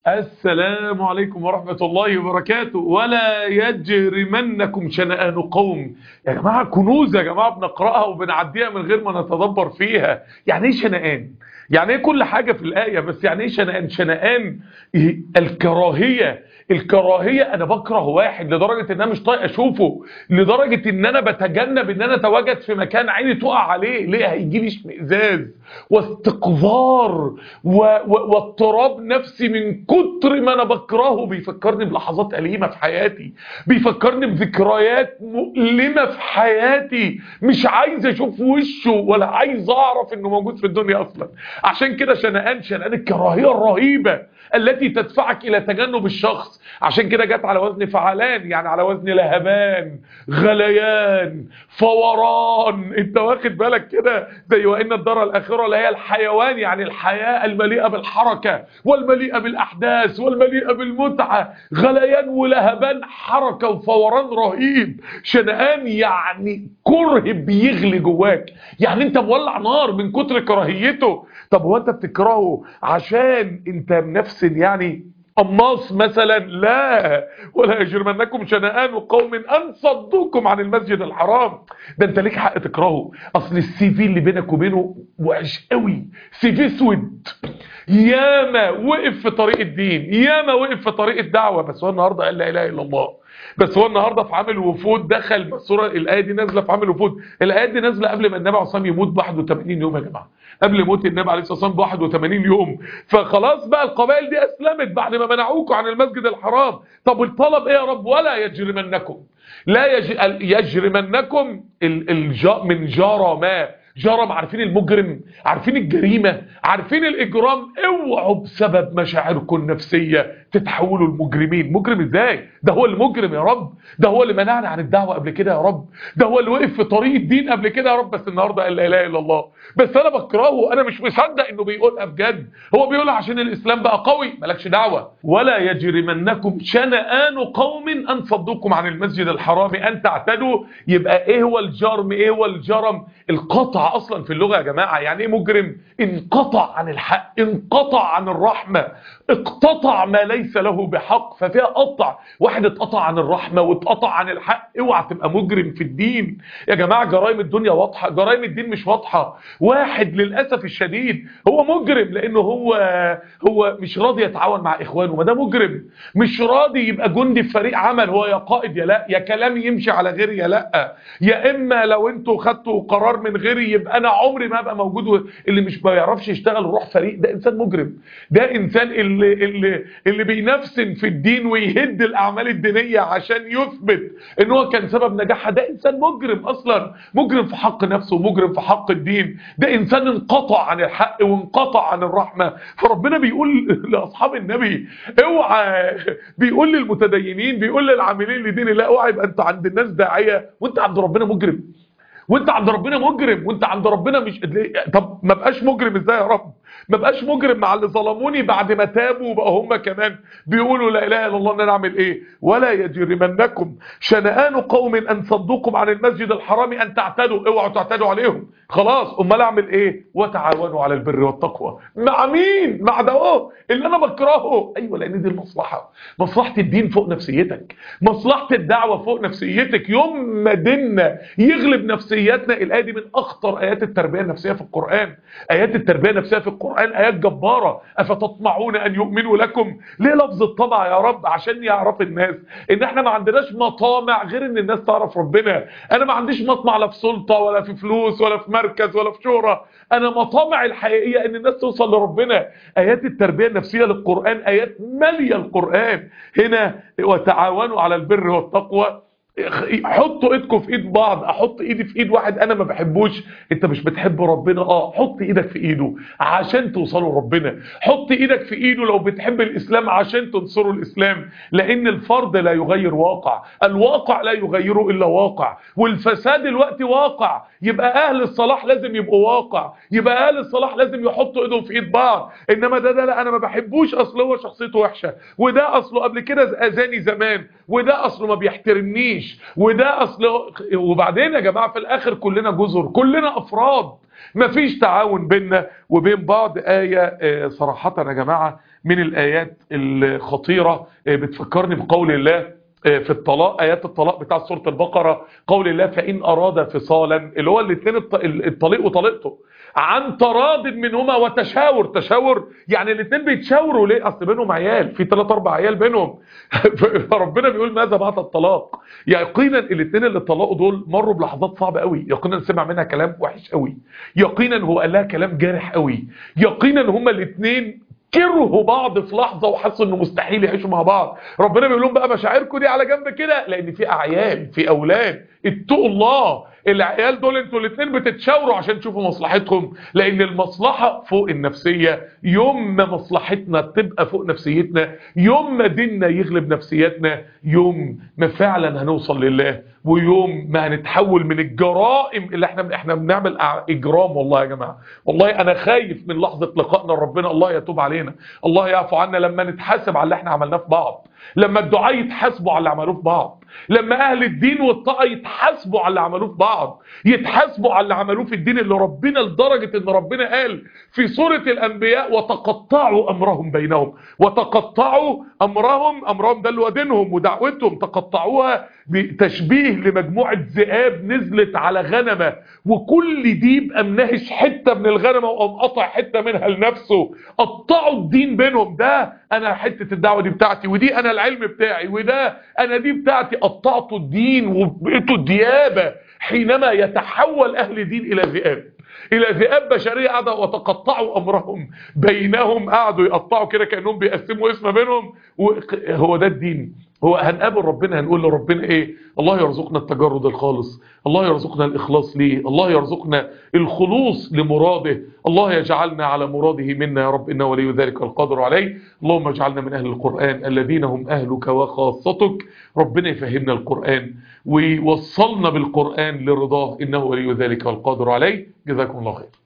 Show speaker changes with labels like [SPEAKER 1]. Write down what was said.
[SPEAKER 1] السلام عليكم ورحمة الله وبركاته ولا يجرمنكم شنآن قوم يا جماعة كنوز يا جماعة بنقرأها وبنعديها من غير ما نتدبر فيها يعني ايه شنآن يعني ايه كل حاجة في الآية بس يعني ايه شنآن شنآن الكراهية الكراهية انا بكره واحد لدرجة ان انا مش طايق اشوفه لدرجة ان انا بتجنب ان انا اتواجد في مكان عيني تقع عليه ليه هيجي لي اشمئزاز واستقذار و... و... واضطراب نفسي من كتر ما انا بكرهه بيفكرني بلحظات أليمة في حياتي بيفكرني بذكريات مؤلمة في حياتي مش عايز اشوف وشه ولا عايز اعرف انه موجود في الدنيا اصلا عشان كده شنقان شنقان الكراهية الرهيبة التي تدفعك الى تجنب الشخص عشان كده جت على وزن فعلان يعني على وزن لهبان غليان فوران انت واخد بالك كده زي وان الدار الاخره اللي هي الحيوان يعني الحياه المليئه بالحركه والمليئه بالاحداث والمليئه بالمتعه غليان ولهبان حركه وفوران رهيب شنقان يعني كره بيغلي جواك يعني انت مولع نار من كتر كراهيته طب هو انت بتكرهه عشان انت نفس يعني قماص مثلا لا ولا يجرمنكم شنآن قوم ان صدوكم عن المسجد الحرام ده انت ليك حق تكرهه اصل السي في اللي بينك وبينه وحش قوي سي في اسود ياما وقف في طريق الدين ياما وقف في طريق الدعوه بس هو النهارده قال لا اله الا الله بس هو النهارده في عامل وفود دخل الصوره الايه دي نازله في عامل وفود الايه دي نازله قبل ما النبي عليه الصلاه يموت ب 81 يوم يا جماعه قبل موت النبي عليه الصلاه والسلام ب 81 يوم فخلاص بقى القبائل دي اسلمت بعد ما منعوكم عن المسجد الحرام طب الطلب ايه يا رب ولا يجرمنكم لا يج... يجرمنكم الجا... من جرى ما جرم عارفين المجرم عارفين الجريمة عارفين الإجرام اوعوا بسبب مشاعركم النفسية تتحولوا المجرمين مجرم ازاي ده هو المجرم يا رب ده هو اللي منعنا عن الدعوة قبل كده يا رب ده هو اللي وقف في طريق الدين قبل كده يا رب بس النهاردة قال لا اله الا الله بس انا بكرهه انا مش مصدق انه بيقولها بجد هو بيقولها عشان الاسلام بقى قوي مالكش دعوة ولا يجرمنكم شنآن قوم ان صدوكم عن المسجد الحرام ان تعتدوا يبقى ايه هو الجرم ايه هو الجرم القطع اصلا في اللغة يا جماعة يعني ايه مجرم انقطع عن الحق انقطع عن الرحمة اقتطع ما ليس له بحق ففيها قطع واحد اتقطع عن الرحمة واتقطع عن الحق اوعى تبقى مجرم في الدين يا جماعة جرائم الدنيا واضحة جرائم الدين مش واضحة واحد للأسف الشديد هو مجرم لانه هو هو مش راضي يتعاون مع اخوانه ما ده مجرم مش راضي يبقى جندي في فريق عمل هو يا قائد يا لا يا كلام يمشي على غيري يا لا يا اما لو انتوا خدتوا قرار من غيري يبقى انا عمري ما ابقى موجود اللي مش بيعرفش يشتغل ويروح فريق ده انسان مجرم ده انسان اللي اللي اللي بينفسن في الدين ويهد الاعمال الدينيه عشان يثبت ان هو كان سبب نجاحها ده انسان مجرم اصلا مجرم في حق نفسه ومجرم في حق الدين ده انسان انقطع عن الحق وانقطع عن الرحمه فربنا بيقول لاصحاب النبي اوعى بيقول للمتدينين بيقول للعاملين لدين الله اوعى يبقى انت عند الناس داعيه وانت عند ربنا مجرم وانت عند ربنا مجرم وانت عند ربنا مش طب ما بقاش مجرم ازاي يا رب ما بقاش مجرم مع اللي ظلموني بعد ما تابوا وبقى هم كمان بيقولوا لا اله الا الله ان انا اعمل ايه ولا يجرمنكم شنآن قوم ان صدوكم عن المسجد الحرام ان تعتدوا اوعوا تعتدوا عليهم خلاص امال اعمل ايه وتعاونوا على البر والتقوى مع مين مع ده اهو اللي انا بكرهه ايوه لان دي المصلحه مصلحه الدين فوق نفسيتك مصلحه الدعوه فوق نفسيتك يوم ما ديننا يغلب نفسياتنا الايه دي من اخطر ايات التربيه النفسيه في القران ايات التربيه النفسيه في القران آيات جبارة أفتطمعون أن يؤمنوا لكم ليه لفظ الطمع يا رب عشان يعرف الناس إن احنا ما عندناش مطامع غير إن الناس تعرف ربنا أنا ما عنديش مطمع لا في سلطة ولا في فلوس ولا في مركز ولا في شهرة أنا مطامع الحقيقية إن الناس توصل لربنا آيات التربية النفسية للقرآن آيات مالية القرآن هنا وتعاونوا على البر والتقوى حطوا ايدكم في ايد بعض احط ايدي في ايد واحد انا ما بحبوش انت مش بتحب ربنا اه حط ايدك في ايده عشان توصلوا لربنا حط ايدك في ايده لو بتحب الاسلام عشان تنصروا الاسلام لان الفرد لا يغير واقع الواقع لا يغيره الا واقع والفساد الوقت واقع يبقى اهل الصلاح لازم يبقوا واقع يبقى اهل الصلاح لازم يحطوا ايدهم في ايد بعض انما ده ده لا انا ما بحبوش اصل هو شخصيته وحشه وده اصله قبل كده اذاني زمان وده اصله ما بيحترمنيش وده اصل وبعدين يا جماعه في الاخر كلنا جزر كلنا افراد مفيش تعاون بيننا وبين بعض آية صراحة يا جماعة من الآيات الخطيرة بتفكرني بقول الله في الطلاق آيات الطلاق بتاع سورة البقرة قول الله فإن أراد فصالا اللي هو الاثنين الطليق وطليقته عن تراض منهما وتشاور تشاور يعني الاثنين بيتشاوروا ليه اصل بينهم عيال في ثلاث اربع عيال بينهم فربنا بيقول ماذا بعد الطلاق يقينا الاثنين اللي طلقوا دول مروا بلحظات صعبه قوي يقينا سمع منها كلام وحش قوي يقينا هو قال لها كلام جارح قوي يقينا هما الاثنين كرهوا بعض في لحظة وحسوا انه مستحيل يعيشوا مع بعض ربنا بيقول لهم بقى مشاعركم دي على جنب كده لان في اعيان في اولاد اتقوا الله العيال دول انتوا الاثنين بتتشاوروا عشان تشوفوا مصلحتهم لان المصلحة فوق النفسية يوم ما مصلحتنا تبقى فوق نفسيتنا يوم ما ديننا يغلب نفسيتنا يوم ما فعلا هنوصل لله ويوم ما هنتحول من الجرائم اللي احنا احنا بنعمل اجرام والله يا جماعه والله انا خايف من لحظه لقائنا لربنا الله يتوب علينا الله يعفو عنا لما نتحاسب على اللي احنا عملناه في بعض لما الدعاء يتحاسبوا على اللي عملوه في بعض لما اهل الدين والطاعه يتحاسبوا على اللي عملوه في بعض يتحاسبوا على اللي عملوه في الدين اللي ربنا لدرجه ان ربنا قال في سوره الانبياء وتقطعوا امرهم بينهم وتقطعوا امرهم امرهم ده اللي هو دينهم ودعوتهم تقطعوها بتشبيه لمجموعه ذئاب نزلت على غنمه وكل ديب قام ناهش حته من الغنمه وقام قطع حته منها لنفسه قطعوا الدين بينهم ده انا حته الدعوه دي بتاعتي ودي انا العلم بتاعي وده انا دي بتاعتي قطعتوا الدين وبقيتوا الديابه حينما يتحول اهل الدين الى ذئاب الى ذئاب بشريه قاعده وتقطعوا امرهم بينهم قعدوا يقطعوا كده كانهم بيقسموا اسم بينهم وهو ده الدين هو هنقابل ربنا هنقول لربنا ايه الله يرزقنا التجرد الخالص الله يرزقنا الاخلاص ليه الله يرزقنا الخلوص لمراده الله يجعلنا على مراده منا يا رب انه ولي ذلك القادر عليه اللهم اجعلنا من اهل القرآن الذين هم اهلك وخاصتك ربنا يفهمنا القرآن ويوصلنا بالقرآن لرضاه انه ولي ذلك القادر عليه جزاكم الله خير